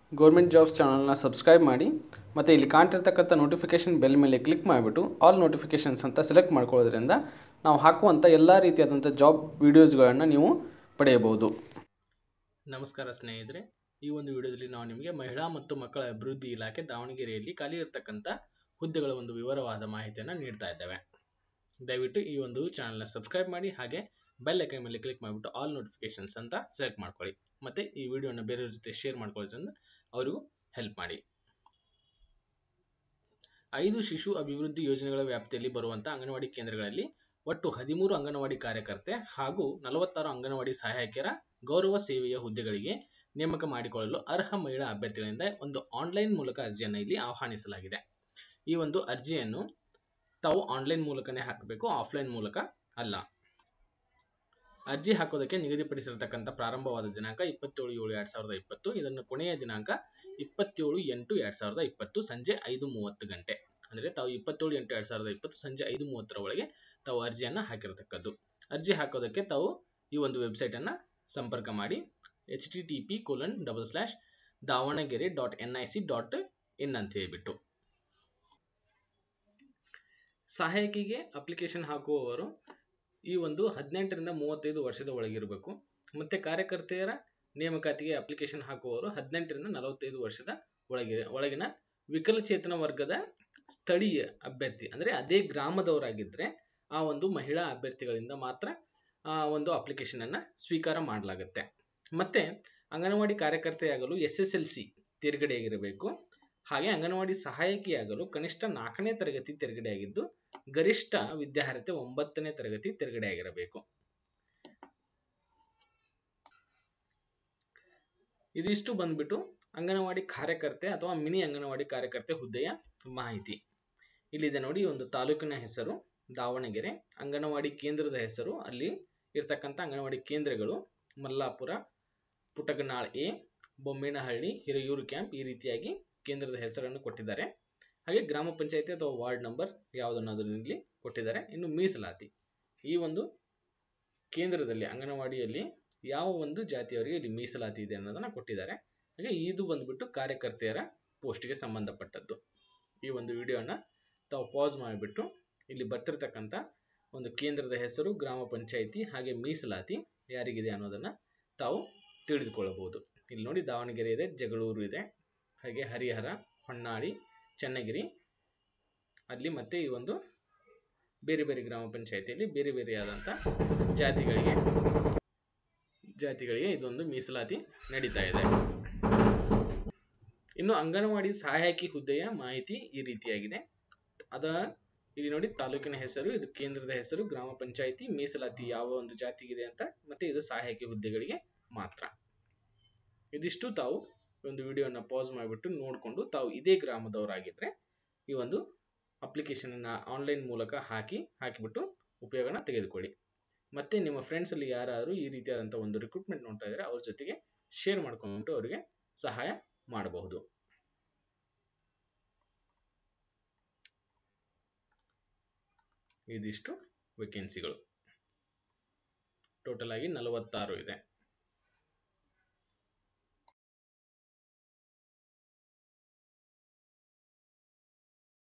government jobs ಚಾನಲ್ನ subscribe ಮಾಡಿ ಮತ್ತು ಇಲ್ಲಿ ಕಾಣ್ತಿರ್ತಕ್ಕಂಥ ನೋಟಿಫಿಕೇಷನ್ ಬೆಲ್ ಮೇಲೆ ಕ್ಲಿಕ್ ಮಾಡಿಬಿಟ್ಟು ಆಲ್ ನೋಟಿಫಿಕೇಷನ್ಸ್ ಅಂತ ಸೆಲೆಕ್ಟ್ ಮಾಡ್ಕೊಳ್ಳೋದ್ರಿಂದ ನಾವು ಹಾಕುವಂಥ ಎಲ್ಲ ರೀತಿಯಾದಂಥ ಜಾಬ್ ವೀಡಿಯೋಸ್ಗಳನ್ನು ನೀವು ಪಡೆಯಬಹುದು ನಮಸ್ಕಾರ ಸ್ನೇಹಿತರೆ ಈ ಒಂದು ವಿಡಿಯೋದಲ್ಲಿ ನಾವು ನಿಮಗೆ ಮಹಿಳಾ ಮತ್ತು ಮಕ್ಕಳ ಅಭಿವೃದ್ಧಿ ಇಲಾಖೆ ದಾವಣಗೆರೆಯಲ್ಲಿ ಖಾಲಿ ಇರತಕ್ಕಂಥ ಹುದ್ದೆಗಳ ಒಂದು ವಿವರವಾದ ಮಾಹಿತಿಯನ್ನು ನೀಡ್ತಾ ಇದ್ದೇವೆ ದಯವಿಟ್ಟು ಈ ಒಂದು ಚಾನಲ್ನ ಸಬ್ಸ್ಕ್ರೈಬ್ ಮಾಡಿ ಹಾಗೆ ಬೆಲ್ ಐಕನ್ ಮೇಲೆ ಕ್ಲಿಕ್ ಮಾಡಿಬಿಟ್ಟು ಆಲ್ ನೋಟಿಫಿಕೇಶನ್ಸ್ ಅಂತ ಸೆಲೆಕ್ಟ್ ಮಾಡ್ಕೊಳ್ಳಿ ಮತ್ತು ಈ ವಿಡಿಯೋನ ಬೇರೆಯವ್ರ ಜೊತೆ ಶೇರ್ ಮಾಡ್ಕೊಳ್ಳೋದ್ರಿಂದ ಅವರಿಗೂ ಹೆಲ್ಪ್ ಮಾಡಿ ಐದು ಶಿಶು ಅಭಿವೃದ್ಧಿ ಯೋಜನೆಗಳ ವ್ಯಾಪ್ತಿಯಲ್ಲಿ ಬರುವಂಥ ಅಂಗನವಾಡಿ ಕೇಂದ್ರಗಳಲ್ಲಿ ಒಟ್ಟು ಹದಿಮೂರು ಅಂಗನವಾಡಿ ಕಾರ್ಯಕರ್ತೆ ಹಾಗೂ ನಲವತ್ತಾರು ಅಂಗನವಾಡಿ ಸಹಾಯಕಿಯರ ಗೌರವ ಸೇವೆಯ ಹುದ್ದೆಗಳಿಗೆ ನೇಮಕ ಮಾಡಿಕೊಳ್ಳಲು ಅರ್ಹ ಮಹಿಳಾ ಅಭ್ಯರ್ಥಿಗಳಿಂದ ಒಂದು ಆನ್ಲೈನ್ ಮೂಲಕ ಅರ್ಜಿಯನ್ನು ಇಲ್ಲಿ ಆಹ್ವಾನಿಸಲಾಗಿದೆ ಈ ಒಂದು ಅರ್ಜಿಯನ್ನು ತಾವು ಆನ್ಲೈನ್ ಮೂಲಕನೇ ಹಾಕಬೇಕು ಆಫ್ಲೈನ್ ಮೂಲಕ ಅಲ್ಲ ಅರ್ಜಿ ಹಾಕೋದಕ್ಕೆ ನಿಗದಿಪಡಿಸಿರತಕ್ಕಂಥ ಪ್ರಾರಂಭವಾದ ದಿನಾಂಕ ಇಪ್ಪತ್ತೇಳು ಏಳು ಎರಡ್ ಸಾವಿರದ ಇಪ್ಪತ್ತು ಇದನ್ನು ಕೊನೆಯ ದಿನಾಂಕ ಇಪ್ಪತ್ತೇಳು ಎಂಟು ಎರಡ್ ಸಾವಿರದ ಇಪ್ಪತ್ತು ಸಂಜೆ ಐದು ಮೂವತ್ತು ಗಂಟೆ ಅಂದರೆ ತಾವು ಇಪ್ಪತ್ತೇಳು ಎಂಟು ಎರಡ್ ಸಾವಿರದ ಇಪ್ಪತ್ತು ಸಂಜೆ ಐದು ಮೂವತ್ತರ ಒಳಗೆ ತಾವು ಅರ್ಜಿಯನ್ನು ಹಾಕಿರತಕ್ಕದ್ದು ಅರ್ಜಿ ಹಾಕೋದಕ್ಕೆ ತಾವು ಈ ಒಂದು ವೆಬ್ಸೈಟನ್ನು ಸಂಪರ್ಕ ಮಾಡಿ H T T P colon double slash Davanagere dot N I C dot in ಅಂತ ಹೇಳ್ಬಿಟ್ಟು ಸಹಾಯಕಿಗೆ ಅಪ್ಲಿಕೇಶನ್ ಹಾಕುವವರು ಈ ಒಂದು ಹದಿನೆಂಟರಿಂದ ಮೂವತ್ತೈದು ವರ್ಷದ ಒಳಗಿರಬೇಕು ಮತ್ತೆ ಕಾರ್ಯಕರ್ತೆಯರ ನೇಮಕಾತಿಗೆ ಅಪ್ಲಿಕೇಶನ್ ಹಾಕುವವರು ಹದಿನೆಂಟರಿಂದ ನಲವತ್ತೈದು ವರ್ಷದ ಒಳಗೆ ಒಳಗಿನ ವಿಕಲಚೇತನ ವರ್ಗದ ಸ್ಥಳೀಯ ಅಭ್ಯರ್ಥಿ ಅಂದರೆ ಅದೇ ಗ್ರಾಮದವರಾಗಿದ್ದರೆ ಆ ಒಂದು ಮಹಿಳಾ ಅಭ್ಯರ್ಥಿಗಳಿಂದ ಮಾತ್ರ ಆ ಒಂದು ಅಪ್ಲಿಕೇಶನ್ ಅನ್ನ ಸ್ವೀಕಾರ ಮಾಡಲಾಗುತ್ತೆ ಮತ್ತೆ ಅಂಗನವಾಡಿ ಕಾರ್ಯಕರ್ತೆಯಾಗಲು ಎಸ್ ಎಸ್ ಎಲ್ ಸಿ ತೇರ್ಗಡೆಯಾಗಿರಬೇಕು ಹಾಗೆ ಅಂಗನವಾಡಿ ಸಹಾಯಕಿಯಾಗಲು ಕನಿಷ್ಠ ನಾಲ್ಕನೇ ತರಗತಿ ತೇರ್ಗಡೆಯಾಗಿದ್ದು ಗರಿಷ್ಠ ವಿದ್ಯಾರ್ಹತೆ ಒಂಬತ್ತನೇ ತರಗತಿ ತೇರ್ಗಡೆಯಾಗಿರಬೇಕು ಇದಿಷ್ಟು ಬಂದ್ಬಿಟ್ಟು ಅಂಗನವಾಡಿ ಕಾರ್ಯಕರ್ತೆ ಅಥವಾ ಮಿನಿ ಅಂಗನವಾಡಿ ಕಾರ್ಯಕರ್ತೆ ಹುದ್ದೆಯ ಮಾಹಿತಿ ಇಲ್ಲಿದೆ ನೋಡಿ ಒಂದು ತಾಲೂಕಿನ ಹೆಸರು ದಾವಣಗೆರೆ ಅಂಗನವಾಡಿ ಕೇಂದ್ರದ ಹೆಸರು ಅಲ್ಲಿ ಇರ್ತಕ್ಕಂಥ ಅಂಗನವಾಡಿ ಕೇಂದ್ರಗಳು ಮಲ್ಲಾಪುರ ಪುಟಗನಾಳ್ ಎ ಬೊಮ್ಮೇನಹಳ್ಳಿ ಹಿರಿಯೂರು ಕ್ಯಾಂಪ್ ಈ ರೀತಿಯಾಗಿ ಕೇಂದ್ರದ ಹೆಸರನ್ನು ಕೊಟ್ಟಿದ್ದಾರೆ ಹಾಗೆ ಗ್ರಾಮ ಪಂಚಾಯತಿ ಅಥವಾ ವಾರ್ಡ್ ನಂಬರ್ ಯಾವುದನ್ನು ಇಲ್ಲಿ ಕೊಟ್ಟಿದ್ದಾರೆ ಇನ್ನು ಮೀಸಲಾತಿ ಈ ಒಂದು ಕೇಂದ್ರದಲ್ಲಿ ಅಂಗನವಾಡಿಯಲ್ಲಿ ಯಾವ ಒಂದು ಜಾತಿಯವರಿಗೆ ಇಲ್ಲಿ ಮೀಸಲಾತಿ ಇದೆ ಅನ್ನೋದನ್ನ ಕೊಟ್ಟಿದ್ದಾರೆ ಹಾಗೆ ಇದು ಬಂದ್ಬಿಟ್ಟು ಕಾರ್ಯಕರ್ತೆಯರ ಪೋಸ್ಟ್ಗೆ ಸಂಬಂಧಪಟ್ಟದ್ದು ಈ ಒಂದು ವಿಡಿಯೋನ ತಾವು ಪಾಸ್ ಮಾಡಿಬಿಟ್ಟು ಇಲ್ಲಿ ಬರ್ತಿರ್ತಕ್ಕಂಥ ಒಂದು ಕೇಂದ್ರದ ಹೆಸರು ಗ್ರಾಮ ಪಂಚಾಯಿತಿ ಹಾಗೆ ಮೀಸಲಾತಿ ಯಾರಿಗಿದೆ ಅನ್ನೋದನ್ನ ತಾವು ತಿಳಿದುಕೊಳ್ಳಬಹುದು ಇಲ್ಲಿ ನೋಡಿ ದಾವಣಗೆರೆ ಇದೆ ಜಗಳೂರು ಇದೆ ಹಾಗೆ ಹರಿಹರ ಹೊನ್ನಾಳಿ ಚನ್ನಗಿರಿ ಅಲ್ಲಿ ಮತ್ತೆ ಈ ಒಂದು ಬೇರೆ ಬೇರೆ ಗ್ರಾಮ ಪಂಚಾಯಿತಿಯಲ್ಲಿ ಬೇರೆ ಬೇರೆಯಾದಂಥ ಜಾತಿಗಳಿಗೆ ಜಾತಿಗಳಿಗೆ ಇದೊಂದು ಮೀಸಲಾತಿ ನಡೀತಾ ಇದೆ ಇನ್ನು ಅಂಗನವಾಡಿ ಸಹಾಯಕಿ ಹುದ್ದೆಯ ಮಾಹಿತಿ ಈ ರೀತಿಯಾಗಿದೆ ಅದ ಇಲ್ಲಿ ನೋಡಿ ತಾಲೂಕಿನ ಹೆಸರು ಇದು ಕೇಂದ್ರದ ಹೆಸರು ಗ್ರಾಮ ಪಂಚಾಯಿತಿ ಮೀಸಲಾತಿ ಯಾವ ಒಂದು ಜಾತಿಗಿದೆ ಅಂತ ಮತ್ತೆ ಇದು ಸಹಾಯಕಿ ಹುದ್ದೆಗಳಿಗೆ ಮಾತ್ರ ಇದಿಷ್ಟು ತಾವು ಒಂದು ವಿಡಿಯೋನ ಪಾಸ್ ಮಾಡಿಬಿಟ್ಟು ನೋಡಿಕೊಂಡು ತಾವು ಇದೇ ಗ್ರಾಮದವರಾಗಿದ್ರೆ ಈ ಒಂದು ಅಪ್ಲಿಕೇಶನ್ ಅನ್ನ ಆನ್ಲೈನ್ ಮೂಲಕ ಹಾಕಿ ಹಾಕಿಬಿಟ್ಟು ಉಪಯೋಗನ ತೆಗೆದುಕೊಳ್ಳಿ ಮತ್ತೆ ನಿಮ್ಮ ಫ್ರೆಂಡ್ಸ್ ಅಲ್ಲಿ ಯಾರಾದರೂ ಈ ರೀತಿಯಾದಂಥ ಒಂದು ರಿಕ್ರೂಟ್ಮೆಂಟ್ ನೋಡ್ತಾ ಇದ್ದಾರೆ ಅವ್ರ ಜೊತೆಗೆ ಶೇರ್ ಮಾಡ್ಕೊಂಡ್ಬಿಟ್ಟು ಅವರಿಗೆ ಸಹಾಯ ಮಾಡಬಹುದು ಇದಿಷ್ಟು ವೇಕೆನ್ಸಿಗಳು ಟೋಟಲ್ ಆಗಿ ನಲವತ್ತಾರು ಇದೆ